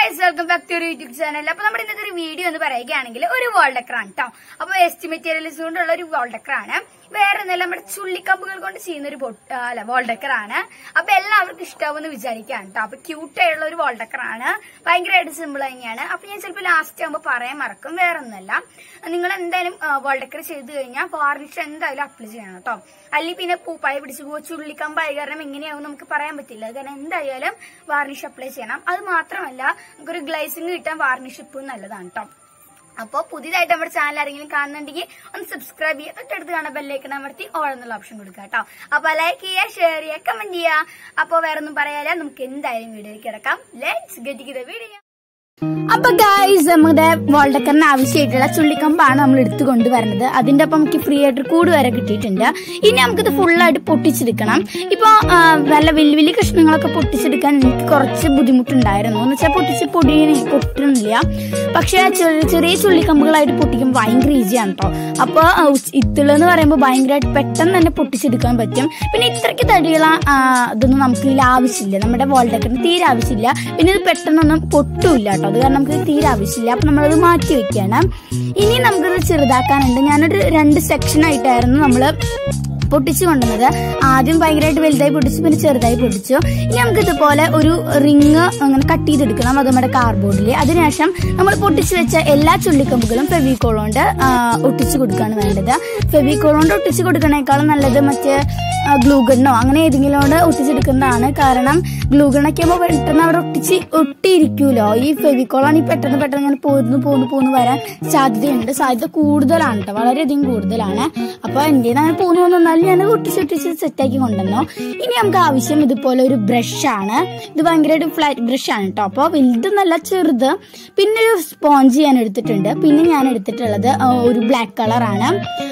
Guys welcome back to ഒരു YouTube channel അപ്പൊ നമ്മുടെ ഇന്നത്തെ ഒരു വീഡിയോ എന്ന് പറയുകയാണെങ്കിൽ ഒരു വേൾഡ് ഡെക്കർ ആണ് കേട്ടോ അപ്പൊ വേസ്റ്റ് മെറ്റീരിയൽസ് കൊണ്ടുള്ള ഒരു വേൾഡ് ഡെക്കർ ആണ് വേറെ ഒന്നല്ല നമ്മുടെ ചുള്ളിക്കമ്പുകൾ കൊണ്ട് ചെയ്യുന്ന ഒരു ബൊട്ട് അല്ല വേൾഡ് ഡെക്കർ ആണ് അപ്പൊ എല്ലാവർക്കും ഇഷ്ടാവുമെന്ന് വിചാരിക്കാം കേട്ടോ അപ്പൊ ക്യൂട്ട് ആയിട്ടുള്ള ഒരു വേൾഡ് ഡെക്കർ ആണ് ഭയങ്കരമായിട്ട് സിമ്പിൾ തന്നെയാണ് അപ്പൊ ഞാൻ ചിലപ്പോൾ ലാസ്റ്റ് ആകുമ്പോൾ പറയാൻ മറക്കും വേറെ ഒന്നല്ല നിങ്ങൾ എന്തായാലും വേൾഡ് ഡെക്കർ ചെയ്ത് കഴിഞ്ഞാൽ വാർണിഷ് എന്തായാലും അപ്ലൈ ചെയ്യണം കേട്ടോ അല്ലെങ്കിൽ പിന്നെ പൂപ്പായ പിടിച്ചു പോകും ചുള്ളിക്കമ്പായി കാരണം എങ്ങനെയാവും നമുക്ക് പറയാൻ പറ്റില്ല കാരണം എന്തായാലും വാർണിഷ് അപ്ലൈ ചെയ്യണം അത് മാത്രമല്ല നമുക്കൊരു ഗ്ലൈസിങ് കിട്ടാൻ വാർണിഷ് ഇപ്പോഴും നല്ലതാണ് കേട്ടോ അപ്പോൾ പുതിയതായിട്ട് നമ്മുടെ ചാനൽ ആരെങ്കിലും കാണുന്നുണ്ടെങ്കിൽ ഒന്ന് സബ്സ്ക്രൈബ് ചെയ്യുക തൊട്ടടുത്ത് കാണാൻ ബെല്ലേക്ക് അമർത്തി ഓൾ എന്നുള്ള ഓപ്ഷൻ കൊടുക്കുക കേട്ടോ അപ്പൊ ലൈക്ക് ചെയ്യുക ഷെയർ ചെയ്യുക കമന്റ് ചെയ്യുക അപ്പോൾ വേറെ ഒന്നും പറയാല്ല നമുക്ക് എന്തായാലും വീഡിയോയിൽ കിടക്കാം ലെറ്റ്സ് ഗെറ്റ് ദ വീഡിയോ അപ്പൊ ഗായ്സ് നമ്മുടെ വോൾഡക്കറിന് ആവശ്യമായിട്ടുള്ള ചുള്ളിക്കമ്പാണ് നമ്മൾ എടുത്തു കൊണ്ടുവരുന്നത് അതിന്റെ ഒപ്പം നമുക്ക് ഫ്രീ ആയിട്ട് കൂട് വരെ കിട്ടിയിട്ടുണ്ട് ഇനി നമുക്കിത് ഫുള്ളായിട്ട് പൊട്ടിച്ചെടുക്കണം ഇപ്പൊ ആ, നല്ല വലിയ വലിയ കഷ്ണങ്ങളൊക്കെ പൊട്ടിച്ചെടുക്കാൻ എനിക്ക് കുറച്ച് ബുദ്ധിമുട്ടുണ്ടായിരുന്നു എന്ന് വെച്ചാൽ പൊട്ടിച്ച് പൊടിയെ പൊട്ടുന്നില്ല പക്ഷെ ചെറിയ ചെറിയ ചുള്ളിക്കമ്പുകളായിട്ട് പൊട്ടിക്കുമ്പോൾ ഭയങ്കര ഈസിയാണ് കേട്ടോ അപ്പൊ ഇത്തിള് എന്ന് പറയുമ്പോൾ ഭയങ്കരമായിട്ട് പെട്ടെന്ന് തന്നെ പൊട്ടിച്ചെടുക്കാൻ പറ്റും പിന്നെ ഇത്രയ്ക്ക് തടിയുള്ള ആ, ഇതൊന്നും നമുക്ക് ഇതിൽ ആവശ്യമില്ല നമ്മുടെ വോൾഡക്കറിന് തീരെ ആവശ്യമില്ല പിന്നെ ഇത് പെട്ടെന്നൊന്നും പൊട്ടുമില്ല കേട്ടോ അത് കാരണം നമുക്ക് തീരെ ആവശ്യമില്ല അപ്പൊ നമ്മളത് മാറ്റി വെക്കണം ഇനി നമുക്കിത് ചെറുതാക്കാനുണ്ട് ഞാനൊരു രണ്ട് സെക്ഷൻ ആയിട്ടായിരുന്നു നമ്മള് പൊട്ടിച്ചു കൊണ്ടുവന്നത് ആദ്യം ഭയങ്കരമായിട്ട് വലുതായി പൊട്ടിച്ചു പിന്നെ ചെറുതായി പൊട്ടിച്ചു ഇനി നമുക്ക് ഇതുപോലെ ഒരു റിങ് അങ്ങനെ കട്ട് ചെയ്തെടുക്കണം അത് നമ്മുടെ കാർഡ്ബോർഡിൽ അതിനുശേഷം നമ്മൾ പൊട്ടിച്ചു വെച്ച എല്ലാ ചുള്ളിക്കമ്പുകളും ഫെവിക്കോൾ കൊണ്ട് ആ, ഒട്ടിച്ചു കൊടുക്കുകയാണ് വേണ്ടത് ഫെവിക്കോൾ കൊണ്ട് ഒട്ടിച്ചു കൊടുക്കണേക്കാളും നല്ലത് മറ്റേ ഗ്ലൂഗണ്ണോ അങ്ങനെ ഏതെങ്കിലും കൊണ്ട് ഒട്ടിച്ചെടുക്കുന്നതാണ് കാരണം ഗ്ലൂഗണ്ണൊക്കെ ആകുമ്പോൾ പെട്ടെന്ന് അവിടെ ഒട്ടിച്ച് ഒട്ടിയിരിക്കൂലോ ഈ ഫെവിക്കോളാണ് ഈ പെട്ടെന്ന് പെട്ടെന്ന് ഇങ്ങനെ പോന്നു പോന്നു പോന്നു വരാൻ സാധ്യതയുണ്ട് സാധ്യത കൂടുതലാണ് കേട്ടോ വളരെയധികം കൂടുതലാണ് അപ്പൊ എന്റെ അങ്ങനെ പോന്നു വന്നാലും ഞാൻ ഒട്ടിച്ച് ഒട്ടിച്ച് സെറ്റാക്കി കൊണ്ടുവന്നു ഇനി നമുക്ക് ആവശ്യം ഇതുപോലെ ഒരു ബ്രഷ് ആണ് ഇത് ഭയങ്കരമായിട്ട് ഫ്ലാറ്റ് ബ്രഷ് ആണ് കേട്ടോ അപ്പോൾ വലുത് നല്ല ചെറുത് പിന്നെ ഒരു സ്പോഞ്ച് ഞാൻ എടുത്തിട്ടുണ്ട് പിന്നെ ഞാൻ എടുത്തിട്ടുള്ളത് ആ, ഒരു ബ്ലാക്ക് കളറാണ്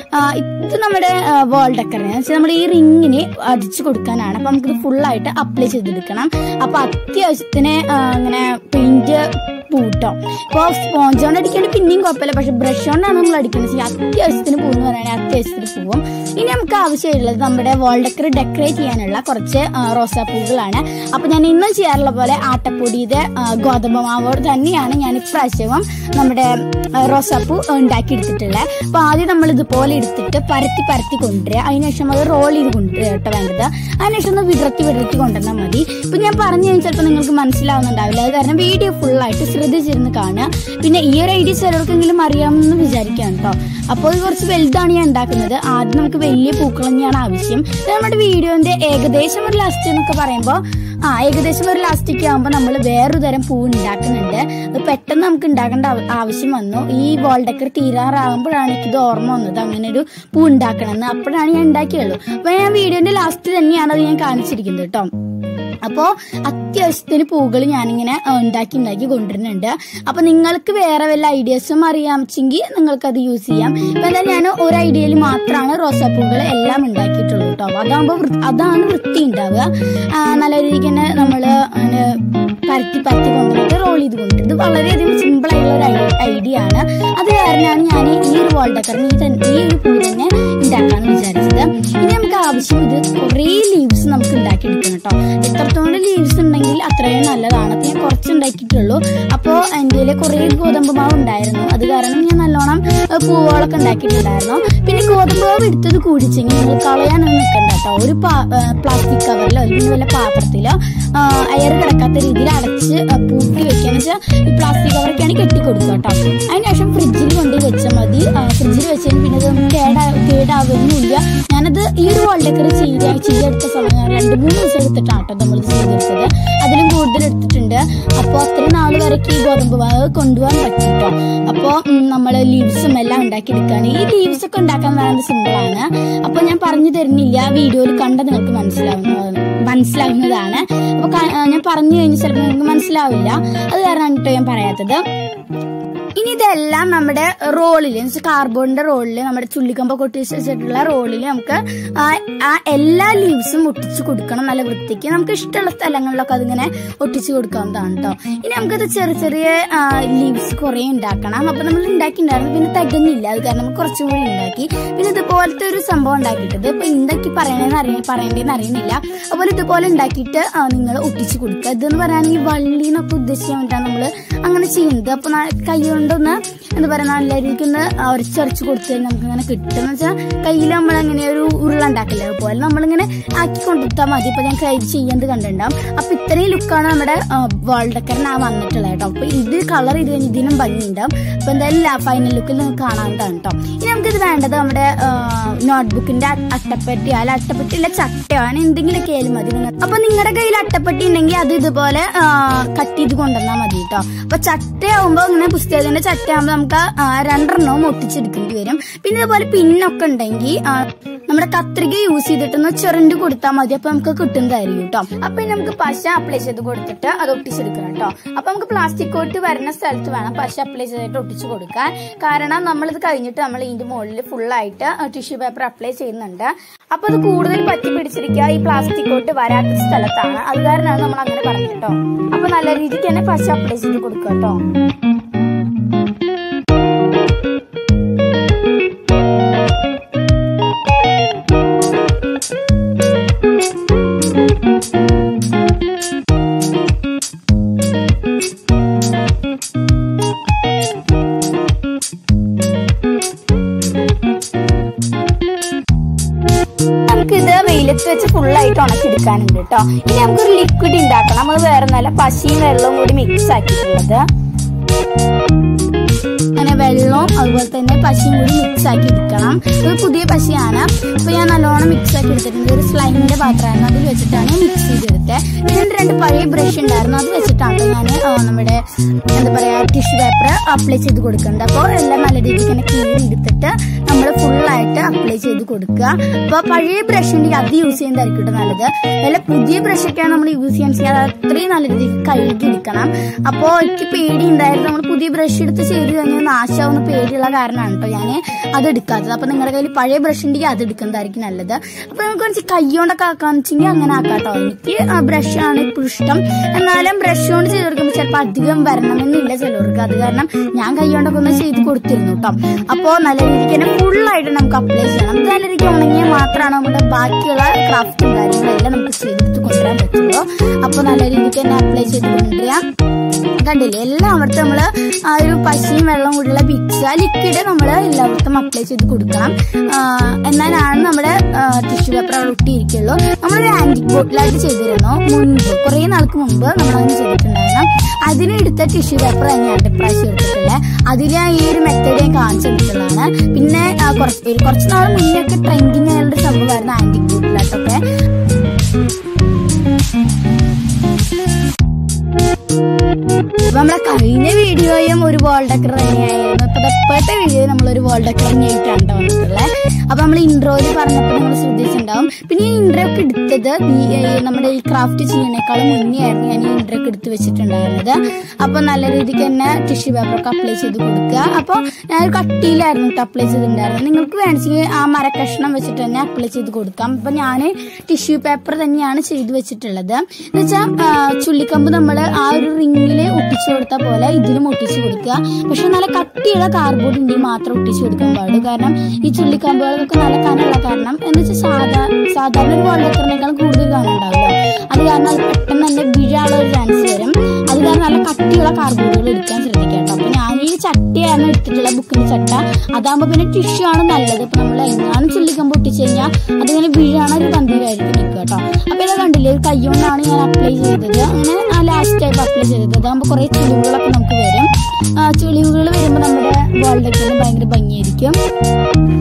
ഇത് നമ്മുടെ വേൾ ഡെക്കറിന് വെച്ചാൽ നമ്മുടെ ഈ റിങ്ങിന് അടിച്ചു കൊടുക്കാനാണ് അപ്പൊ നമുക്കിത് ഫുള്ളായിട്ട് അപ്ലൈ ചെയ്തെടുക്കണം അപ്പൊ അത്യാവശ്യത്തിന് ആ, അങ്ങനെ പെയിന്റ് പൂട്ടോ ഇപ്പോൾ സ്പോഞ്ച് കൊണ്ട് അടിക്കേണ്ടി പിന്നെയും കുഴപ്പമില്ല പക്ഷെ ബ്രഷ് കൊണ്ടാണ് നമ്മൾ അടിക്കുന്നത് ചെയ്യാം അത്യാവശ്യത്തിന് പൂന്ന് പറയുകയാണെങ്കിൽ അത്യാവശ്യത്തിന് പൂവും ഇനി നമുക്ക് ആവശ്യമുള്ളത് നമ്മുടെ വാൾ ഡെക്കർ ഡെക്കറേറ്റ് ചെയ്യാനുള്ള കുറച്ച് ആ, റോസാപ്പൂകളാണ് അപ്പൊ ഞാൻ ഇന്നും ചെയ്യാറുള്ള പോലെ ആട്ടപ്പൊടിയുടെ ആ, ഗോതമ്പ് മാവോട് തന്നെയാണ് ഞാൻ ഇപ്രാവശ്യവും നമ്മുടെ ആ, റോസാപ്പൂ ഉണ്ടാക്കി എടുത്തിട്ടുള്ളത് അപ്പൊ ആദ്യം നമ്മൾ ഇതുപോലെ എടുത്തിട്ട് പരത്തി പരത്തി കൊണ്ടുവരിക അതിനുശേഷം അത് റോൾ ചെയ്ത് കൊണ്ടുവരിക കേട്ടോ വേണ്ടത് അതിനുശേഷം ഒന്ന് വിടർത്തി വിടർത്തി കൊണ്ടുവന്നാൽ മതി ഇപ്പൊ ഞാൻ പറഞ്ഞു കഴിഞ്ഞാൽ ചിലപ്പോൾ നിങ്ങൾക്ക് മനസ്സിലാവുന്നുണ്ടാവില്ല അത് കാരണം വീഡിയോ ഫുള്ളായിട്ട് ശ്രദ്ധിച്ചിരുന്ന് കാണുക പിന്നെ ഈ ഒരു ഐഡിയ ചിലർക്കെങ്കിലും അറിയാമെന്ന് വിചാരിക്കാം കേട്ടോ അപ്പോൾ ഇത് കുറച്ച് വലുതാണ് ഞാൻ ഉണ്ടാക്കുന്നത് ആദ്യം നമുക്ക് വലിയ പൂക്കൾ തന്നെയാണ് ആവശ്യം ഇത് നമ്മുടെ വീഡിയോന്റെ ഏകദേശം ഒരു ലാസ്റ്റ് എന്നൊക്കെ പറയുമ്പോൾ ആ ഏകദേശം ഒരു ലാസ്റ്റിക്ക് ആകുമ്പോൾ നമ്മൾ വേറൊരു തരം പൂ ഉണ്ടാക്കുന്നുണ്ട് അത് പെട്ടെന്ന് നമുക്ക് ഉണ്ടാക്കേണ്ട ആവ- ആവശ്യം വന്നു ഈ വോൾ ഡെക്കർ തീരാറാകുമ്പോഴാണ് എനിക്കിത് ഓർമ്മ വന്നത് അങ്ങനെ ഒരു പൂ ഉണ്ടാക്കണമെന്ന് അപ്പോഴാണ് ഞാൻ ഉണ്ടാക്കിയുള്ളൂ അപ്പൊ ഞാൻ വീഡിയോന്റെ ലാസ്റ്റ് തന്നെയാണ് അത് ഞാൻ കാണിച്ചിരിക്കുന്നത് കേട്ടോ അപ്പോ അത്യാവശ്യത്തിന് പൂകൾ ഞാനിങ്ങനെ ആ, ഉണ്ടാക്കി ഉണ്ടാക്കി കൊണ്ടുവരുന്നുണ്ട് അപ്പൊ നിങ്ങൾക്ക് വേറെ വല്ല ഐഡിയാസും അറിയാമെങ്കിൽ നിങ്ങൾക്ക് അത് യൂസ് ചെയ്യാം ഇപ്പൊ എന്തായാലും ഞാൻ ഒരു ഐഡിയയിൽ മാത്രമാണ് റോസാപ്പൂകൾ എല്ലാം ഉണ്ടാക്കിയിട്ടുള്ളൂ കേട്ടോ അതാകുമ്പോൾ അതാണ് വൃത്തി ഉണ്ടാവുക ആ, നല്ല രീതിക്ക് തന്നെ നമ്മള് അങ്ങനെ പരത്തി പരത്തി കൊണ്ടുവന്നിട്ട് റോൾ ചെയ്ത് കൊണ്ടുവരും ഇത് വളരെയധികം സിമ്പിൾ ആയിട്ടുള്ള ഒരു ഐഡിയ ആണ് അത് കാരണമാണ് ഞാൻ ഈ ഒരു വാൾ ഡെക്കറിന് ഈ തന്നെ ഈ ഒരു പൂ തന്നെ ഉണ്ടാക്കാന്ന് വിചാരിച്ചത് ഇനി നമുക്ക് ആവശ്യം ഇത് കുറേ ലീവ്സ് നമുക്ക് ഉണ്ടാക്കിയെടുക്കണം കേട്ടോ എത്രത്തോളം ലീവ്സ് ഉണ്ടെങ്കിൽ അത്രയും നല്ലതാണ് അപ്പൊ ഞാൻ കുറച്ച് ഉണ്ടാക്കിയിട്ടുള്ളൂ അപ്പോൾ എൻ്റെ കയ്യിൽ കുറേ ഗോതമ്പ് മാവ് ഉണ്ടായിരുന്നു അത് കാരണം ഞാൻ നല്ലോണം ഏഹ്, പൂവുകളൊക്കെ ഉണ്ടാക്കിയിട്ടുണ്ടായിരുന്നു പിന്നെ ഗോതമ്പ് മാവ് എടുത്തത് കൂടിച്ചെങ്കിൽ നിങ്ങൾ കളയാനൊന്നും നിൽക്കണ്ട കേട്ടോ ഒരു പ്ലാസ്റ്റിക് കവറിലോ അല്ലെങ്കിൽ വല്ല പാത്രത്തിലോ എയർ കിടക്കാത്ത രീതിയിൽ അടച്ച് ആ, പൂട്ടി വെക്കാന്ന് വെച്ചാൽ ഈ പ്ലാസ്റ്റിക് കവറൊക്കെയാണ് കെട്ടി കൊടുക്കുക കേട്ടോ അതിനുശേഷം ഫ്രിഡ്ജിൽ കൊണ്ട് വെച്ചാൽ മതി ഫ്രിഡ്ജിൽ വെച്ചതിന് പിന്നെ അത് കേടാ കേടാവുന്നില്ല ഞാനത് ഈ ഒരു വാൾ ഡെക്കർ ചെയ്ത് ചെയ്തെടുത്ത സമയം രണ്ട് മൂന്ന് ദിവസം എടുത്തിട്ടാണ് കേട്ടോ നമ്മൾ ചെയ്തെടുത്തത് അതിലും കൂടുതൽ എടുത്തിട്ടുണ്ട് അപ്പോൾ അത്രയും നാൾ വരയ്ക്ക് ഈ ഗോതമ്പ് മാവ് കൊണ്ടുപോകാൻ പറ്റും കേട്ടോ അപ്പോൾ നമ്മൾ ലീവ്സും എല്ലാം ഉണ്ടാക്കി എടുക്കുകയാണ് ഈ ലീവ്സ് ഒക്കെ ഉണ്ടാക്കാൻ വളരെ സിമ്പിളാണ് അപ്പോൾ ഞാൻ പറഞ്ഞു തരുന്നില്ല വീഡിയോയിൽ കണ്ട നിങ്ങൾക്ക് മനസ്സിലാവുന്ന മനസ്സിലാവുന്നതാണ് അപ്പോൾ ക- ഞാൻ പറഞ്ഞു കഴിഞ്ഞാൽ ചിലപ്പോൾ നിങ്ങൾക്ക് മനസ്സിലാവില്ല അത് കാരണമാണ് കേട്ടോ ഞാൻ പറയാത്തത് ഇനി ഇതെല്ലാം നമ്മുടെ റോളിൽ എന്ന് കാർബോണിന്റെ റോളിൽ നമ്മുടെ ചുള്ളിക്കമ്പൊക്കെ ഒട്ടിച്ച് വെച്ചിട്ടുള്ള റോളിൽ നമുക്ക് ആ, ആ എല്ലാ ലീവ്സും ഒട്ടിച്ച് കൊടുക്കണം നല്ല വൃത്തിക്ക് നമുക്ക് ഇഷ്ടമുള്ള സ്ഥലങ്ങളിലൊക്കെ അതിങ്ങനെ ഒട്ടിച്ച് കൊടുക്കാവുന്നതാണ് കേട്ടോ ഇനി നമുക്കത് ചെറിയ ചെറിയ ലീവ്സ് കുറെ ഉണ്ടാക്കണം അപ്പൊ നമ്മൾ ഉണ്ടാക്കിയിട്ടുണ്ടായിരുന്നു പിന്നെ തികഞ്ഞില്ല അത് കാരണം നമ്മൾ കുറച്ചും കൂടി ഉണ്ടാക്കി പിന്നെ ഇതുപോലത്തെ ഒരു സംഭവം ഉണ്ടാക്കിയിട്ടത് ഇപ്പൊ എന്തൊക്കെ പറയണെന്ന് അറിയാൻ പറയേണ്ടതെന്ന് അറിയുന്നില്ല അതുപോലെ ഇതുപോലെ ഉണ്ടാക്കിയിട്ട് നിങ്ങൾ ഒട്ടിച്ച് കൊടുക്കുക ഇതെന്ന് പറയുകയാണെങ്കിൽ വള്ളി എന്നൊക്കെ ഉദ്ദേശിക്കാൻ വേണ്ടിയിട്ടാണ് നമ്മൾ അങ്ങനെ ചെയ്യുന്നത് അപ്പൊ ന- കൈ കൊണ്ടൊന്ന് എന്താ പറയുക നല്ല രീതിക്ക് ഒന്ന് ഉരച്ചരച്ച് കൊടുത്തു കഴിഞ്ഞാൽ നമുക്ക് ഇങ്ങനെ കിട്ടും എന്ന് വെച്ചാൽ കയ്യിൽ നമ്മൾ അങ്ങനെ ഒരു ഉരുള ഉണ്ടാക്കില്ല അതുപോലെ നമ്മളിങ്ങനെ ആക്കി കൊണ്ടുത്താൽ മതി ഇപ്പൊ ഞാൻ കൈ ചെയ്യുന്നത് കണ്ടിട്ടുണ്ടാവും അപ്പൊ ഇത്രയും ലുക്കാണ് നമ്മുടെ വേൾഡക്കറിന് ആ വന്നിട്ടുള്ളത് കേട്ടോ അപ്പൊ ഇത് കളർ ഇത് കഴിഞ്ഞ് ഇതിനും ഭംഗിയുണ്ടാവും അപ്പൊ എന്തായാലും ഫൈനൽ ലുക്കിൽ നിങ്ങൾക്ക് കാണാവുന്നതാണ് കേട്ടോ ഇനി നമുക്കിത് വേണ്ടത് നമ്മുടെ നോട്ട്ബുക്കിന്റെ അട്ടപ്പെട്ടി അല്ല അട്ടപ്പെട്ടില്ല ചട്ടയോ അങ്ങനെ എന്തെങ്കിലുമൊക്കെ ആയാലും മതി നിങ്ങൾ അപ്പൊ നിങ്ങളുടെ കയ്യിൽ അട്ടപ്പെട്ടി ഉണ്ടെങ്കിൽ അത് ഇതുപോലെ കട്ട് ചെയ്ത് കൊണ്ടുവന്നാൽ മതി കേട്ടോ അപ്പൊ ചട്ടയാവുമ്പോ ഇങ്ങനെ പുസ്തകത്തിന്റെ ചട്ടയാവുമ്പോ നമുക്ക് ആ, രണ്ടെണ്ണവും ഒട്ടിച്ചെടുക്കേണ്ടി വരും പിന്നെ ഇതുപോലെ പിന്നൊക്കെ ഉണ്ടെങ്കിൽ ആ, നമ്മുടെ കത്രിക യൂസ് ചെയ്തിട്ടൊന്ന് ചെറുണ്ട് കൊടുത്താൽ മതി അപ്പൊ നമുക്ക് കിട്ടുന്നതായിരിക്കും കേട്ടോ അപ്പൊ ഇനി നമുക്ക് പശ അപ്ലൈ ചെയ്ത് കൊടുത്തിട്ട് അത് ഒട്ടിച്ചെടുക്കണം കേട്ടോ അപ്പൊ നമുക്ക് പ്ലാസ്റ്റിക് കോട്ട് വരുന്ന സ്ഥലത്ത് വേണം പശ അപ്ലൈ ചെയ്തിട്ട് ഒട്ടിച്ചു കൊടുക്കാൻ കാരണം നമ്മളിത് കഴിഞ്ഞിട്ട് നമ്മൾ ഇതിന്റെ മുകളിൽ ഫുള്ളായിട്ട് ടിഷ്യൂ പേപ്പർ അപ്ലൈ ചെയ്യുന്നുണ്ട് അപ്പൊ അത് കൂടുതൽ പറ്റി പിടിച്ചിരിക്കുക ഈ പ്ലാസ്റ്റിക് കോട്ട് വരാത്ത സ്ഥലത്താണ് അത് കാരണമാണ് നമ്മൾ അങ്ങനെ പറഞ്ഞത് കേട്ടോ അപ്പൊ നല്ല രീതിക്ക് തന്നെ പശ അപ്ലൈ ചെയ്ത് കൊടുക്കുക കേട്ടോ നമുക്കിത് വെയിലത്ത് വെച്ച് ഫുള്ളായിട്ട് ഉണക്കിയെടുക്കാനുണ്ട് കേട്ടോ ഇനി നമുക്കൊരു ലിക്വിഡ് ഉണ്ടാക്കണം അത് വേറെ നല്ല പശയും വെള്ളവും കൂടി മിക്സ് ആക്കിയിട്ടുള്ളത് അങ്ങനെ വെള്ളവും അതുപോലെ തന്നെ പശയും കൂടി മിക്സ് ആക്കി എടുക്കണം ഇത് പുതിയ പശയാണ് അപ്പൊ ഞാൻ നല്ലോണം മിക്സ് ആക്കി എടുത്തിട്ടുണ്ട് ഒരു സ്ലൈമിന്റെ പാത്രമായിരുന്നു അതിൽ വെച്ചിട്ടാണ് മിക്സ് ചെയ്തെടുത്തത് പിന്നെ എൻ്റെ രണ്ട് പഴയ ബ്രഷ് ഉണ്ടായിരുന്നു അത് വെച്ചിട്ടാണ് ഞാൻ നമ്മുടെ എന്താ പറയാ ടിഷ്യൂ പേപ്പർ അപ്ലൈ ചെയ്ത് കൊടുക്കുന്നത് അപ്പോൾ എല്ലാം നല്ല രീതിക്ക് തന്നെ കീറി എടുത്തിട്ട് നമ്മൾ ഫുള്ളായിട്ട് അപ്ലൈ ചെയ്ത് കൊടുക്കുക അപ്പോൾ പഴയ ബ്രഷ് ഉണ്ടെങ്കിൽ അത് യൂസ് ചെയ്യുന്നതായിരിക്കും കേട്ടോ നല്ലത് നല്ല പുതിയ ബ്രഷൊക്കെയാണ് നമ്മൾ യൂസ് ചെയ്യാൻ ചെയ്യാൻ അത് അത്രയും നല്ല രീതിക്ക് കഴുകി എടുക്കണം അപ്പോൾ എനിക്ക് പേടി ഉണ്ടായിരുന്നു നമ്മൾ പുതിയ ബ്രഷ് എടുത്ത് ചെയ്ത് കഴിഞ്ഞാൽ നാശമാവുന്ന പേടിയുള്ള കാരണമാണ് കേട്ടോ ഞാൻ അത് എടുക്കാത്തത് അപ്പോൾ നിങ്ങളുടെ കയ്യിൽ പഴയ ബ്രഷ് ഉണ്ടെങ്കിൽ അത് എടുക്കുന്നതായിരിക്കും നല്ലത് അപ്പോൾ നമുക്ക് കുറച്ച് കൈ കൊണ്ടൊക്കെ ആക്കാന്ന് വെച്ചെങ്കിൽ അങ്ങനെ ആക്കാം കേട്ടോ എനിക്ക് ബ്രഷാണ് ഇപ്പോഴും ഇഷ്ടം എന്നാലും ബ്രഷ് കൊണ്ട് ചെയ്ത് കൊടുക്കുമ്പോൾ ചിലപ്പോൾ അധികം വരണമെന്നില്ല ചിലർക്ക് അത് കാരണം ഞാൻ കൈ കൊണ്ടൊക്കെ ഒന്ന് ചെയ്ത് കൊടുത്തിരുന്നു കേട്ടോ അപ്പോൾ നല്ല രീതിക്ക് തന്നെ ഫുള്ളായിട്ട് നമുക്ക് അപ്ലൈ ചെയ്യണം ഇത് നല്ല രീതിക്ക് ഉണങ്ങിയാൽ മാത്രമാണ് നമ്മുടെ ബാക്കിയുള്ള ക്രാഫ്റ്റും കാര്യങ്ങളെല്ലാം നമുക്ക് ചെയ്തെടുത്ത് കൊണ്ടുവരാൻ പറ്റുള്ളൂ അപ്പോൾ നല്ല രീതിക്ക് തന്നെ അപ്ലൈ ചെയ്ത് കൊണ്ടുവരാം കണ്ടില്ലേ എല്ലായിടത്തും നമ്മൾ ആ ഒരു പശയും വെള്ളം കൂടിയുള്ള മിക്സ് ആ ലിക്വിഡ് നമ്മൾ എല്ലായിടത്തും അപ്ലൈ ചെയ്ത് കൊടുക്കണം ആ, എന്നാലാണ് നമ്മുടെ ടിഷ്യൂ പേപ്പർ അവിടെ ഒട്ടിയിരിക്കുള്ളൂ നമ്മളൊരു ആന്റിക് ബോട്ടിലായിട്ട് ചെയ്തിരുന്നു മുൻപ് കുറേ നാൾക്ക് മുമ്പ് നമ്മൾ അങ്ങനെ ചെയ്തിട്ടുണ്ടായിരുന്നു അതിനെടുത്ത ടിഷ്യൂ പേപ്പർ തന്നെയാണ് ഇപ്രാവശ്യം എടുത്തിട്ടുള്ളത് അതിൽ ഞാൻ ഈ ഒരു മെത്തേഡ് ഞാൻ കാണിച്ചു തന്നിട്ടുള്ളതാണ് പിന്നെ ആ, കുറച്ച് ഒരു കുറച്ച് നാൾ മുന്നേ ഒക്കെ ട്രെൻഡിങ് ആയുള്ള ഒരു സംഭവമായിരുന്നു ആന്റിക് ബോട്ടിലായിട്ടൊക്കെ അപ്പൊ നമ്മളെ കഴിഞ്ഞ വീഡിയോയും ഒരു വേൾഡ് ഡെക്കർ തന്നെയായിരുന്നു ഇപ്പൊ ഇപ്പോഴത്തെ വീഡിയോ നമ്മൾ ഒരു വേൾഡ് ഡെക്കർ തന്നെയായിട്ടാണ് ട്ടോ വന്നിട്ടുള്ളത് അപ്പൊ നമ്മൾ ഇൻട്രോയിൽ പറഞ്ഞപ്പോൾ നിങ്ങൾ ശ്രദ്ധിച്ചിട്ടുണ്ടാവും പിന്നെ ഈ ഇൻട്രോ ഒക്കെ എടുത്തത് ഈ- ഈ നമ്മുടെ ഈ ക്രാഫ്റ്റ് ചെയ്യണേക്കാളും മുന്നേ ആയിരുന്നു ഞാൻ ഈ ഇൻട്രോ ഒക്കെ എടുത്ത് വെച്ചിട്ടുണ്ടായിരുന്നത് അപ്പൊ നല്ല രീതിക്ക് തന്നെ ടിഷ്യൂ പേപ്പർ ഒക്കെ അപ്ലൈ ചെയ്ത് കൊടുക്കുക അപ്പോൾ ഞാൻ ഒരു കട്ടിയിലായിരുന്നു കേട്ടോ അപ്ലൈ ചെയ്തിട്ടുണ്ടായിരുന്നത് നിങ്ങൾക്ക് വേണമെങ്കിൽ ആ മരക്കഷ്ണം വെച്ചിട്ട് തന്നെ അപ്ലൈ ചെയ്ത് കൊടുക്കാം അപ്പൊ ഞാൻ ടിഷ്യൂ പേപ്പർ തന്നെയാണ് ചെയ്ത് വെച്ചിട്ടുള്ളത് എന്ന് വെച്ചാൽ ചുള്ളിക്കമ്പ് നമ്മൾ ആ ഒരു റിങ്ങിൽ ഒട്ടിച്ചു കൊടുത്ത പോലെ ഇതിലും ഒട്ടിച്ചു കൊടുക്കുക പക്ഷെ നല്ല കട്ടിയുള്ള കാർഡ്ബോർഡ് ഉണ്ടെങ്കിൽ മാത്രം ഒട്ടിച്ചു കൊടുക്കാൻ പാടുള്ളൂ കാരണം ഈ ചുള്ളിക്കമ്പുകൾക്കൊക്കെ നല്ല കനമുള്ള കാരണം എന്ന് വെച്ചാൽ സാധാ സാധാരണ ഒരു വള്ളക്കറിനേക്കാൾ കൂടുതൽ കനുണ്ടാവില്ല അത് കാരണം അത് പെട്ടെന്ന് തന്നെ വീഴാനുള്ള ഒരു ചാൻസ് വരും അത് കാരണം നല്ല കട്ടിയുള്ള കാർഡ്ബോർഡുകൾ എടുക്കാൻ ശ്രദ്ധിക്കാം കേട്ടോ അപ്പൊ ഞാൻ ഈ ചട്ടയാണ് എടുത്തിട്ടുള്ള ബുക്കിന്റെ ചട്ട അതാകുമ്പോ പിന്നെ ടിഷ്യൂ ആണ് നല്ലത് ഇപ്പൊ നമ്മൾ എങ്ങാനും ചുള്ളിക്കമ്പ് ഒട്ടിച്ചു കഴിഞ്ഞാൽ അതിങ്ങനെ വീഴാണ ഒരു പന്തിയിലായിരിക്കും നിൽക്കുക കേട്ടോ അപ്പൊ ഇത് കണ്ടില്ലേ ഒരു കൈ കൊണ്ടാണ് ഞാൻ അപ്ലൈ ചെയ്തത് അങ്ങനെ ആ ലാസ്റ്റ് ആയിട്ട് അപ്ലൈ ചെയ്തത് അതാകുമ്പോൾ കുറെ ചുളിവുകളൊക്കെ നമുക്ക് വരും ആ ചുളിവുകൾ വരുമ്പോൾ നമ്മുടെ വേൾഡൊക്കെ ഭയങ്കര ഭംഗിയായിരിക്കും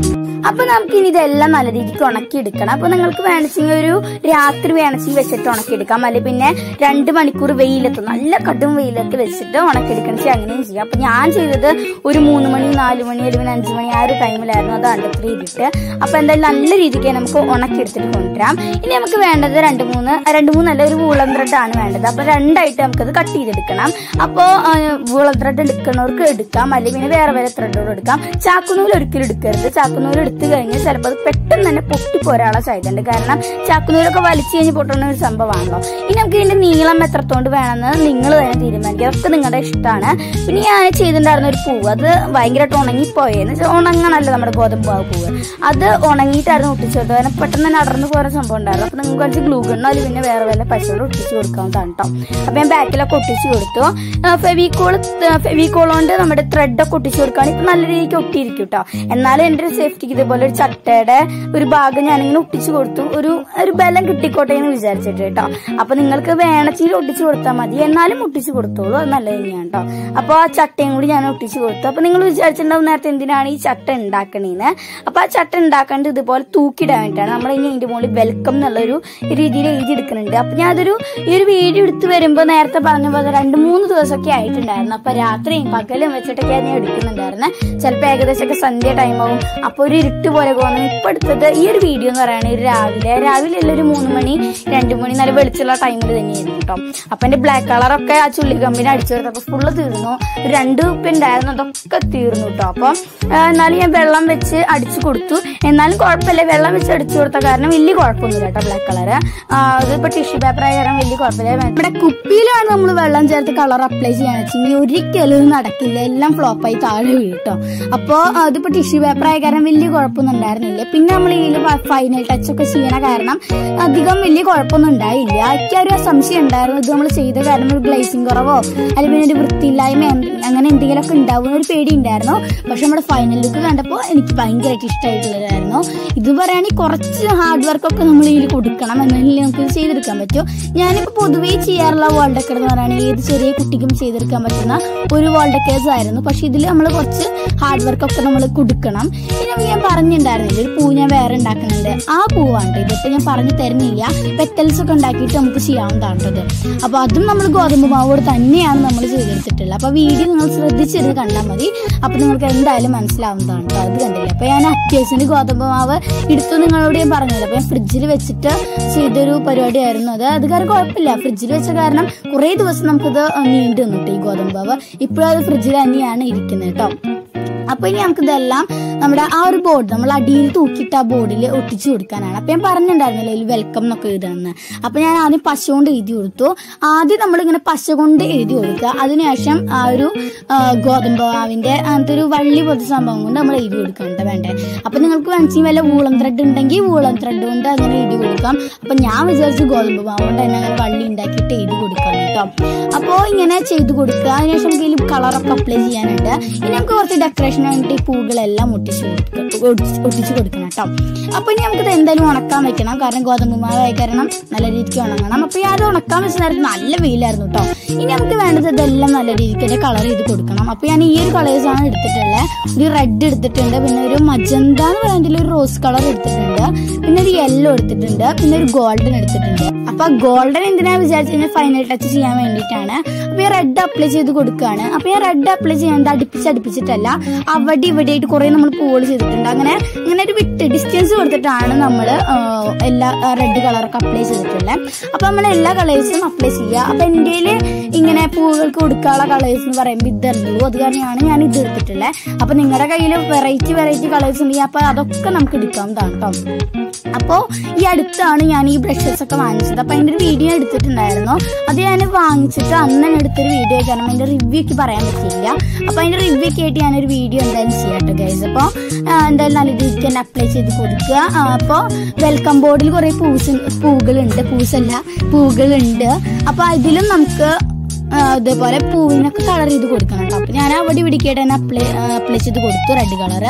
അപ്പൊ നമുക്ക് ഇനി ഇതെല്ലാം നല്ല രീതിക്ക് ഉണക്കി എടുക്കണം അപ്പൊ നിങ്ങൾക്ക് വേണമെങ്കിൽ ഒരു രാത്രി വേണമെങ്കിൽ വെച്ചിട്ട് ഉണക്കിയെടുക്കാം അല്ലെങ്കിൽ പിന്നെ രണ്ട് മണിക്കൂർ വെയിലത്ത് നല്ല കടും വെയിലത്ത് വെച്ചിട്ട് ഉണക്കിയെടുക്കണം ചെയ്യാം അങ്ങനെയും ചെയ്യാം അപ്പൊ ഞാൻ ചെയ്തത് ഒരു മൂന്ന് മണി നാല് മണി അല്ലെങ്കിൽ പിന്നെ അഞ്ച് മണി ആ ഒരു ടൈമിലായിരുന്നു അത് അടുത്ത് ചെയ്തിട്ട് അപ്പൊ എന്തായാലും നല്ല രീതിക്ക് നമുക്ക് ഉണക്കിയെടുത്തിട്ട് കൊണ്ടുവരാം ഇനി നമുക്ക് വേണ്ടത് രണ്ട് മൂന്ന് രണ്ട് മൂന്നല്ല ഒരു വൂളൻ ത്രെഡ് ആണ് വേണ്ടത് അപ്പൊ രണ്ടായിട്ട് നമുക്കത് കട്ട് ചെയ്തെടുക്കണം അപ്പോൾ വൂളൻ ത്രെഡ് എടുക്കുന്നവർക്ക് എടുക്കാം അല്ലെങ്കിൽ പിന്നെ വേറെ വേറെ ത്രെഡുകൾ എടുക്കാം ചാക്കുനൂൽ ഒരിക്കലും എടുക്കരുത് ചാക്കുനൂൽ എടുത്തു കഴിഞ്ഞാൽ ചിലപ്പോൾ അത് പെട്ടെന്ന് തന്നെ പൊട്ടിപ്പോരാനുള്ള സാധ്യത ഉണ്ട് കാരണം ചാക്കുനൂലൊക്കെ വലിച്ചു കഴിഞ്ഞ് പൊട്ടുന്ന ഒരു സംഭവമാണല്ലോ ഇനി നമുക്ക് ഇതിന്റെ നീളം എത്രത്തോണ്ട് വേണമെന്ന് നിങ്ങൾ തന്നെ തീരുമാനിക്കുക അതൊക്കെ നിങ്ങളുടെ ഇഷ്ടമാണ് പിന്നെ ഞാൻ ചെയ്തിട്ടുണ്ടായിരുന്ന ഒരു പൂവ് അത് ഭയങ്കരമായിട്ട് ഉണങ്ങിപ്പോയെന്ന് വെച്ചാൽ ഉണങ്ങണല്ലോ നമ്മുടെ ഗോതമ്പ് മാവ് പൂവ് അത് ഉണങ്ങിയിട്ടായിരുന്നു ഒട്ടിച്ചു കൊടുത്തത് കാരണം പെട്ടെന്ന് തന്നെ അടർന്നു പോകുന്ന സംഭവം ഉണ്ടായിരുന്നു അപ്പൊ നിങ്ങൾക്ക് കുറച്ച് ഗ്ലൂ ഗണ്ണോ അല്ലെങ്കിൽ പിന്നെ വേറെ വല്ല പശയോട് ഒട്ടിച്ചു കൊടുക്കാവുന്നതാണ് കേട്ടോ അപ്പൊ ഞാൻ ബാക്കിലൊക്കെ ഒട്ടിച്ചു കൊടുത്തു ഫെവിക്കോൾ ഫെവിക്കോൾ കൊണ്ട് നമ്മുടെ ത്രെഡൊക്കെ ഒട്ടിച്ചു കൊടുക്കുകയാണെങ്കിൽ ഇപ്പൊ നല്ല രീതിക്ക് ഒട്ടിയിരിക്കും കേട്ടോ എന്നാലും എന്റെ ഒരു സേഫ്റ്റിക്ക് ഇതുപോലെ ഒരു ചട്ടയുടെ ഒരു ഭാഗം ഞാനിങ്ങനെ ഒട്ടിച്ചു കൊടുത്തു ഒരു ഒരു ബലം കിട്ടിക്കോട്ടെ എന്ന് വിചാരിച്ചിട്ട് കേട്ടോ അപ്പൊ നിങ്ങൾക്ക് വേണച്ചിൽ ഒട്ടിച്ചു കൊടുത്താൽ മതി എന്നാലും ഒട്ടിച്ചു കൊടുത്തോളൂ അത് നല്ലത് തന്നെയാണ് കേട്ടോ അപ്പൊ ആ ചട്ടയും കൂടി ഞാൻ ഒട്ടിച്ചു കൊടുത്തു അപ്പൊ നിങ്ങൾ വിചാരിച്ചിട്ടുണ്ടാവും നേരത്തെ എന്തിനാണ് ഈ ചട്ട ഉണ്ടാക്കണേന്ന് അപ്പൊ ആ ചട്ട ഉണ്ടാക്കേണ്ടത് ഇതുപോലെ തൂക്കിയിടാൻ വേണ്ടിയിട്ടാണ് നമ്മൾ ഇനി ഇതിന്റെ മുകളിൽ വെൽക്കം എന്നുള്ളൊരു രീതിയിൽ എഴുതി എടുക്കുന്നുണ്ട് അപ്പൊ ഞാൻ അതൊരു ഈ ഒരു വീഡിയോ എടുത്ത് വരുമ്പോൾ നേരത്തെ പറഞ്ഞ പോലെ രണ്ട് മൂന്ന് ദിവസമൊക്കെ ആയിട്ടുണ്ടായിരുന്നു അപ്പൊ രാത്രിയും പകലും വെച്ചിട്ടൊക്കെയാണ് ഞാൻ എടുക്കുന്നുണ്ടായിരുന്നത് ചിലപ്പോൾ ഏകദേശമൊക്കെ സന്ധ്യ ടൈമാവും അപ്പൊ ഒരു ഇരുട്ട് പോലെ പോകുന്നു ഇപ്പൊ എടുത്തത് ഈ ഒരു വീഡിയോ എന്ന് പറയുന്നത് ഒരു രാവിലെ രാവിലെ അല്ല ഒരു മൂന്ന് മണി രണ്ട് മണി നല്ല വെളിച്ചുള്ള ടൈമിൽ തന്നെയായിരുന്നു കേട്ടോ അപ്പൊ എന്റെ ബ്ലാക്ക് കളറൊക്കെ ആ ചുള്ളി കമ്പിന് അടിച്ചു കൊടുത്തപ്പോ ഫുള്ള് തീർന്നു ഒരു രണ്ട് ഉപ്പ് ഉണ്ടായിരുന്നു അതൊക്കെ തീർന്നു കേട്ടോ അപ്പം ആ, എന്നാലും ഞാൻ വെള്ളം വെച്ച് അടിച്ചു കൊടുത്തു എന്നാലും കുഴപ്പമില്ല വെള്ളം വെച്ച് അടിച്ചു കൊടുത്ത കാരണം വലിയ കുഴപ്പമൊന്നുമില്ല കേട്ടോ ബ്ലാക്ക് കളറ് അതിപ്പോ ടിഷ്യൂ പേപ്പർ ആയ കാരണം വലിയ കുഴപ്പമില്ല ഇവിടെ കുപ്പിയിലാണ് നമ്മൾ വെള്ളം ചേർത്ത് കളർ അപ്ലൈ ചെയ്യാന്ന് വെച്ചെങ്കിൽ ഒരിക്കലും ഇത് നടക്കില്ല എല്ലാം ഫ്ലോപ്പായി താഴെ വീഴും കേട്ടോ അപ്പോ അതിപ്പോ ടിഷ്യൂ പേപ്പർ ആയ കാരണം വലിയ കുഴപ്പമൊന്നും ഉണ്ടായിരുന്നില്ല പിന്നെ നമ്മൾ ഇതിൽ ഫൈനൽ ടച്ച് ഒക്കെ ചെയ്യണ കാരണം അധികം വലിയ കുഴപ്പമൊന്നും ഉണ്ടായില്ല എനിക്ക് ആ ഒരു സംശയം ഉണ്ടായിരുന്നു ഇത് നമ്മൾ ചെയ്ത കാരണം ഒരു ഗ്ലേസിംഗ് കുറവോ അല്ലെങ്കിൽ പിന്നെ ഒരു വൃത്തിയില്ലായ്മ എന്ത് അങ്ങനെ എന്തെങ്കിലുമൊക്കെ ഉണ്ടാവും ഒരു പേടി ഉണ്ടായിരുന്നു പക്ഷെ നമ്മുടെ ഫൈനൽ ലുക്ക് കണ്ടപ്പോൾ എനിക്ക് ഭയങ്കരമായിട്ട് ഇഷ്ടമായിട്ടുള്ളതായിരുന്നു ഇത് പറയുകയാണെങ്കിൽ കുറച്ച് ഹാർഡ് വർക്ക് ഒക്കെ നമ്മൾ ഇതിൽ കൊടുക്കണം എന്നാലും നമുക്ക് ഇത് ചെയ്തെടുക്കാൻ പറ്റും ഞാനിപ്പോൾ പൊതുവേ ചെയ്യാറുള്ള വാൾ ഡെക്കർ എന്ന് പറയുകയാണെങ്കിൽ ഏത് ചെറിയ കുട്ടിക്കും ചെയ്തെടുക്കാൻ പറ്റുന്ന ഒരു വാൾ ഡെക്കേഴ്സ് ആയിരുന്നു പക്ഷെ ഇതിൽ നമ്മൾ കുറച്ച് ഹാർഡ് വർക്ക് ഒക്കെ നമ്മൾ കൊടുക്കണം പിന്നെ ഞാൻ പറഞ്ഞിട്ടുണ്ടായിരുന്നില്ല ഒരു പൂ ഞാൻ വേറെ ഉണ്ടാക്കുന്നുണ്ട് ആ പൂവാണ് ട്ടോ. ഇതിപ്പോ ഞാൻ പറഞ്ഞു തരുന്നില്ല പെറ്റൽസ് ഒക്കെ ഉണ്ടാക്കിയിട്ട് നമുക്ക് ചെയ്യാവുന്നതാണ് ട്ടോ ഇത് അപ്പൊ അതും നമ്മൾ ഗോതമ്പ് മാവോട് തന്നെയാണ് നമ്മൾ ചെയ്തെടുത്തിട്ടുള്ളത് അപ്പൊ വീഡിയോ നിങ്ങൾ ശ്രദ്ധിച്ചിരുന്ന് കണ്ടാൽ മതി അപ്പൊ നിങ്ങൾക്ക് എന്തായാലും മനസ്സിലാവുന്നതാണ് ട്ടോ. അത് കണ്ടില്ല അപ്പൊ ഞാൻ അത്യാവശ്യം ഗോതമ്പ് മാവ് എടുത്തു നിങ്ങളോട് ഞാൻ പറഞ്ഞത് അപ്പൊ ഞാൻ ഫ്രിഡ്ജിൽ വെച്ചിട്ട് ചെയ്തൊരു പരിപാടിയായിരുന്നു അത് അത് കാരണം കുഴപ്പമില്ല ഫ്രിഡ്ജിൽ വെച്ച കാരണം കുറേ ദിവസം നമുക്കിത് നീണ്ടു നിന്നിട്ട് ഈ ഗോതമ്പ് മാവ് ഇപ്പോഴും അത് ഫ്രിഡ്ജിൽ തന്നെയാണ് ഇരിക്കുന്നത് കേട്ടോ അപ്പൊ ഇനി നമുക്ക് ഇതെല്ലാം നമ്മുടെ ആ ഒരു ബോർഡ് നമ്മൾ അടിയിൽ തൂക്കിയിട്ട് ആ ബോർഡിൽ ഒട്ടിച്ചു കൊടുക്കാനാണ് അപ്പൊ ഞാൻ പറഞ്ഞിട്ടുണ്ടായിരുന്നല്ലോ ഇതിൽ വെൽക്കം എന്നൊക്കെ എഴുതണമെന്ന് അപ്പൊ ഞാൻ ആദ്യം പശ കൊണ്ട് എഴുതി കൊടുത്തു ആദ്യം നമ്മൾ ഇങ്ങനെ പശ കൊണ്ട് എഴുതി കൊടുക്കുക അതിനുശേഷം ആ ഒരു ആ, ഗോതമ്പ് മാവിന്റെ അങ്ങനത്തെ ഒരു വള്ളി പോലത്തെ സംഭവം കൊണ്ട് നമ്മൾ എഴുതി കൊടുക്കാനുണ്ട് വേണ്ടേ അപ്പൊ നിങ്ങൾക്ക് വേണമെങ്കിൽ വല്ല വൂളം ത്രെഡ് ഉണ്ടെങ്കിൽ വൂളം ത്രെഡ് കൊണ്ട് അങ്ങനെ എഴുതി കൊടുക്കാം അപ്പൊ ഞാൻ വിചാരിച്ചു ഗോതമ്പ് മാവ് കൊണ്ട് തന്നെ അങ്ങനെ വള്ളി ഉണ്ടാക്കിയിട്ട് എഴുതി കൊടുക്കാം കേട്ടോ അപ്പോൾ ഇങ്ങനെ ചെയ്ത് കൊടുക്കുക അതിനുശേഷം നമുക്ക് ഇതിൽ കളറൊക്കെ അപ്ലൈ ചെയ്യാനുണ്ട് ഇനി നമുക്ക് കുറച്ച് ഡെക്കറേഷൻ വേണ്ടിയിട്ട് ഈ പൂകളെല്ലാം ഒട്ടിച്ച് കൊടുക്ക- ഒട്ടിച്ച് ഒട്ടിച്ച് കൊടുക്കണം കേട്ടോ അപ്പൊ ഇനി നമുക്കിത് എന്തായാലും ഉണക്കാൻ വെക്കണം കാരണം ഗോതമ്പ് മാവായി കാരണം നല്ല രീതിക്ക് ഉണങ്ങണം അപ്പൊ ഞാൻ അത് ഉണക്കാൻ വെച്ച നേരത്ത് നല്ല വെയിലായിരുന്നു കേട്ടോ ഇനി നമുക്ക് വേണ്ടത് ഇതെല്ലാം നല്ല രീതിക്ക് കളർ ചെയ്ത് കൊടുക്കണം അപ്പൊ ഞാൻ ഈ ഒരു കളേഴ്സ് ആണ് എടുത്തിട്ടുള്ളത് ഒരു റെഡ് എടുത്തിട്ടുണ്ട് പിന്നെ ഒരു മജന്ത എന്ന് പറയുന്നതിൽ ഒരു റോസ് കളർ എടുത്തിട്ടുണ്ട് പിന്നെ ഒരു യെല്ലോ എടുത്തിട്ടുണ്ട് പിന്നെ ഒരു ഗോൾഡൻ എടുത്തിട്ടുണ്ട് അപ്പൊ ഗോൾഡൻ എന്തിനാ വിചാരിച്ചു കഴിഞ്ഞാൽ ഫൈനൽ ടച്ച് ചെയ്യാൻ വേണ്ടിയിട്ടാണ് അപ്പൊ ഞാൻ റെഡ് അപ്ലൈ ചെയ്ത് കൊടുക്കുകയാണ് അപ്പൊ ഞാൻ റെഡ് അപ്ലൈ ചെയ്യാൻ അടുപ്പിച്ച് അടുപ്പിച്ചിട്ടല്ല അവിടെ ഇവിടെ ആയിട്ട് കുറെ നമ്മൾ പൂകൾ ചെയ്തിട്ടുണ്ട് അങ്ങനെ അങ്ങനെ ഒരു വിട്ട് ഡിസ്റ്റൻസ് കൊടുത്തിട്ടാണ് നമ്മൾ എല്ലാ റെഡ് കളറൊക്കെ അപ്ലൈ ചെയ്തിട്ടുള്ളത് അപ്പൊ നമ്മൾ എല്ലാ കളേഴ്സും അപ്ലൈ ചെയ്യുക അപ്പൊ എൻ്റെ ഇങ്ങനെ പൂവുകൾക്ക് കൊടുക്കാനുള്ള കളേഴ്സ് എന്ന് പറയുമ്പോൾ ഇതല്ലോ അത് കാരണമാണ് ഞാൻ ഇത് എടുത്തിട്ടുള്ളത് അപ്പൊ നിങ്ങളുടെ കയ്യിൽ വെറൈറ്റി വെറൈറ്റി കളേഴ്സ് ഉണ്ടെങ്കിൽ അപ്പൊ അതൊക്കെ നമുക്ക് എടുക്കാവുന്നതാണ് കേട്ടോ അപ്പോൾ ഈ അടുത്താണ് ഞാൻ ഈ ബ്രഷസ് ഒക്കെ വാങ്ങിച്ചത് അപ്പോൾ അതിൻ്റെ ഒരു വീഡിയോ എടുത്തിട്ടുണ്ടായിരുന്നു അത് ഞാൻ വാങ്ങിച്ചിട്ട് അന്ന് തന്നെ എടുത്തൊരു വീഡിയോ കാരണം അതിൻ്റെ റിവ്യൂ ഒക്കെ പറയാൻ പറ്റില്ല അപ്പോൾ അതിൻ്റെ റിവ്യൂ ഒക്കെ ആയിട്ട് ഞാനൊരു വീഡിയോ എന്തായാലും ചെയ്യാം കേട്ടോ ഗൈസ് അപ്പോൾ എന്തായാലും നല്ല രീതിക്ക് തന്നെ അപ്ലൈ ചെയ്ത് കൊടുക്കുക അപ്പോൾ വെൽക്കം ബോർഡിൽ കുറേ പൂസ് പൂവുകളുണ്ട് പൂസല്ല പൂവുകളുണ്ട് അപ്പോൾ ഇതിലും നമുക്ക് ആ, ഇതേപോലെ പൂവിനൊക്കെ കളർ ചെയ്ത് കൊടുക്കണം കേട്ടോ അപ്പൊ ഞാൻ അവിടെ ഇവിടേക്കായിട്ട് തന്നെ അപ്ലൈ അപ്ലൈ ചെയ്ത് കൊടുത്തു റെഡ് കളർ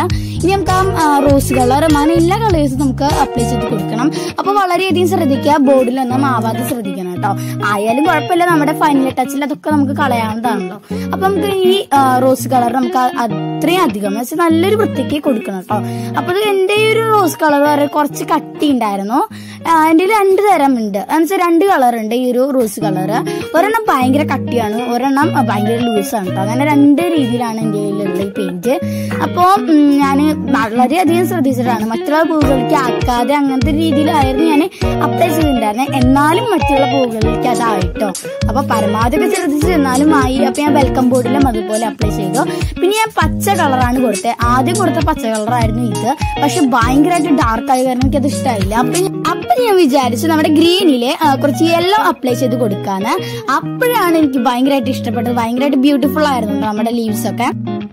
ഇനി നമുക്ക് ആ റോസ് കളർ അങ്ങനെ എല്ലാ കളേഴ്സും നമുക്ക് അപ്ലൈ ചെയ്ത് കൊടുക്കണം അപ്പൊ വളരെയധികം ശ്രദ്ധിക്കുക ബോർഡിലൊന്നും ആവാതെ ശ്രദ്ധിക്കണം കേട്ടോ ആയാലും കുഴപ്പമില്ല നമ്മുടെ ഫൈനൽ ടച്ചിൽ അതൊക്കെ നമുക്ക് കളയാവുന്നതാണല്ലോ അപ്പൊ നമുക്ക് ഈ ആ, റോസ് കളർ നമുക്ക് അ- അത്രയും അധികം എന്ന് വെച്ചാൽ നല്ലൊരു വൃത്തിക്ക് കൊടുക്കണം കേട്ടോ അപ്പൊ ഇത് എന്റെ ഈ ഒരു റോസ് കളർ വരെ കുറച്ച് കട്ടി ഉണ്ടായിരുന്നു ആ, എന്റെ കയ്യിൽ രണ്ട് തരം ഉണ്ട് എന്നുവെച്ചാൽ രണ്ട് കളർ ഉണ്ട് ഈ ഒരു റോസ് കളർ ഒരെണ്ണം ഭയങ്കര കട്ടിയാണ് ഒരെണ്ണം ആ, ഭയങ്കര ലൂസാണ് കേട്ടോ അങ്ങനെ രണ്ട് രീതിയിലാണ് എന്റെ കയ്യിലുള്ള ഈ പെയിന്റ് അപ്പോൾ ഞാൻ വളരെയധികം ശ്രദ്ധിച്ചിട്ടാണ് മറ്റുള്ള പൂവുകൾക്ക് ആക്കാതെ അങ്ങനത്തെ രീതിയിലായിരുന്നു ഞാൻ അപ്ലൈ ചെയ്തിട്ടുണ്ടായിരുന്നത് എന്നാലും മറ്റുള്ള പൂവുകളിലേക്ക് അതായിട്ടോ അപ്പൊ പരമാവധി ഒക്കെ ശ്രദ്ധിച്ച് എന്നാലും ആയി അപ്പൊ ഞാൻ വെൽക്കം ബോർഡിലും അതുപോലെ അപ്ലൈ ചെയ്തു പിന്നെ ഞാൻ പച്ച കളറാണ് കൊടുത്തത് ആദ്യം കൊടുത്ത പച്ച കളറായിരുന്നു ഇത് പക്ഷെ ഭയങ്കരമായിട്ട് ഡാർക്ക് ആയി കാരണം എനിക്കത് ഇഷ്ടമായില്ല അപ്പൊ ഞാൻ- അപ്പൊ ഞാൻ വിചാരിച്ചു നമ്മുടെ ഗ്രീനിലെ ആ, കുറച്ച് യെല്ലോ അപ്ലൈ ചെയ്ത് കൊടുക്കാന്ന് അപ്പോഴാണ് എനിക്ക് ഭയങ്കരമായിട്ട് ഇഷ്ടപ്പെട്ടത് ഭയങ്കരമായിട്ട് ബ്യൂട്ടിഫുൾ ആയിരുന്നു ട്ടോ നമ്മുടെ ലീവ്സ് ഒക്കെ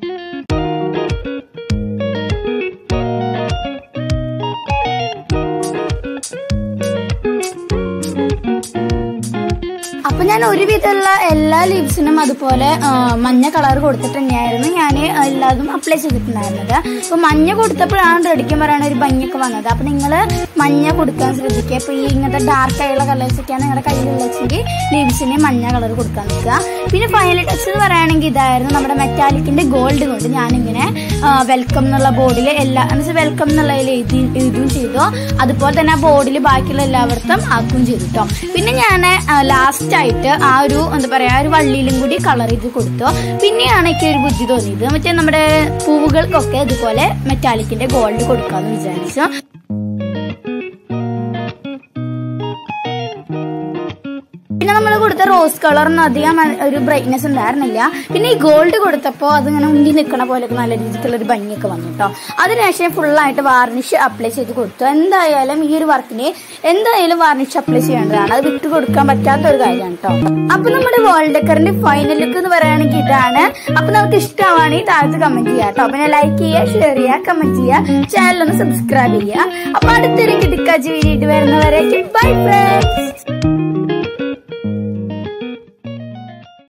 അപ്പൊ ഞാൻ ഒരുവിധമുള്ള എല്ലാ ലീവ്സിനും അതുപോലെ ആ, മഞ്ഞ കളർ കൊടുത്തിട്ട് തന്നെയായിരുന്നു ഞാൻ എല്ലാതും അപ്ലൈ ചെയ്തിട്ടുണ്ടായിരുന്നത് അപ്പൊ മഞ്ഞ കൊടുത്തപ്പോഴാണ് റെഡിക്കാൻ പറയാൻ ഒരു ഭംഗിയൊക്കെ വന്നത് അപ്പൊ നിങ്ങൾ മഞ്ഞ കൊടുക്കാൻ ശ്രദ്ധിക്കുക ഇപ്പൊ ഈ ഇങ്ങനത്തെ ഡാർക്ക് ആയുള്ള കളേഴ്സ് ഒക്കെയാണ് നിങ്ങളുടെ കയ്യിലുള്ളെങ്കിൽ ലീവ്സിന് മഞ്ഞ കളർ കൊടുക്കാൻ നിൽക്കുക പിന്നെ ഫൈനൽ ടച്ച് എന്ന് പറയുകയാണെങ്കിൽ ഇതായിരുന്നു നമ്മുടെ മെറ്റാലിക്കിന്റെ ഗോൾഡ് കൊണ്ട് ഞാനിങ്ങനെ വെൽക്കം എന്നുള്ള ബോർഡിൽ എല്ലാ എന്നുവെച്ചാൽ വെൽക്കം എന്നുള്ള എഴുതി എഴുതുകയും ചെയ്തു അതുപോലെ തന്നെ ആ ബോർഡിൽ ബാക്കിയുള്ള എല്ലായിടത്തും ആക്കുകയും ചെയ്തു കേട്ടോ പിന്നെ ഞാൻ ലാസ്റ്റ് ആയിട്ട് ആ ഒരു എന്താ പറയാ ആ ഒരു വള്ളിയിലും കൂടി കളർ ചെയ്ത് കൊടുത്തു പിന്നെയാണ് എനിക്ക് ഒരു ബുദ്ധി തോന്നിയത് മറ്റേ നമ്മുടെ പൂവുകൾക്കൊക്കെ ഇതുപോലെ മെറ്റാലിക്കിന്റെ ഗോൾഡ് കൊടുക്കാന്ന് വിചാരിച്ചു പിന്നെ നമ്മൾ കൊടുത്ത റോസ് കളറിന് അധികം ഒരു ബ്രൈറ്റ്നെസ് ഉണ്ടായിരുന്നില്ല പിന്നെ ഈ ഗോൾഡ് കൊടുത്തപ്പോൾ അതിങ്ങനെ ഉണ്ടി നിൽക്കണ പോലെയൊക്കെ നല്ല രീതിക്കുള്ള ഒരു ഭംഗിയൊക്കെ വന്നു കേട്ടോ അതിനുശേഷം ഫുള്ളായിട്ട് വാർണിഷ് അപ്ലൈ ചെയ്ത് കൊടുത്തു എന്തായാലും ഈ ഒരു വർക്കിന് എന്തായാലും വാർണിഷ് അപ്ലൈ ചെയ്യേണ്ടതാണ് അത് വിട്ടു കൊടുക്കാൻ പറ്റാത്ത ഒരു കാര്യമാണ് കേട്ടോ അപ്പൊ നമ്മുടെ വേൾഡ് ഡെക്കറിന്റെ ഫൈനൽ ലുക്ക് എന്ന് പറയുകയാണെങ്കിൽ ഇതാണ് അപ്പൊ നമുക്ക് ഇഷ്ടമാണെങ്കിൽ താഴത്ത് കമന്റ് ചെയ്യാം കേട്ടോ പിന്നെ ലൈക്ക് ചെയ്യുക ഷെയർ ചെയ്യുക കമന്റ് ചെയ്യുക ചാനൽ ഒന്ന് സബ്സ്ക്രൈബ് ചെയ്യുക അപ്പൊ അടുത്തൊരു കിടക്കാച്ചി വീഡിയോ വരുന്നവരേക്കും ബൈ ഫ്രണ്ട്സ്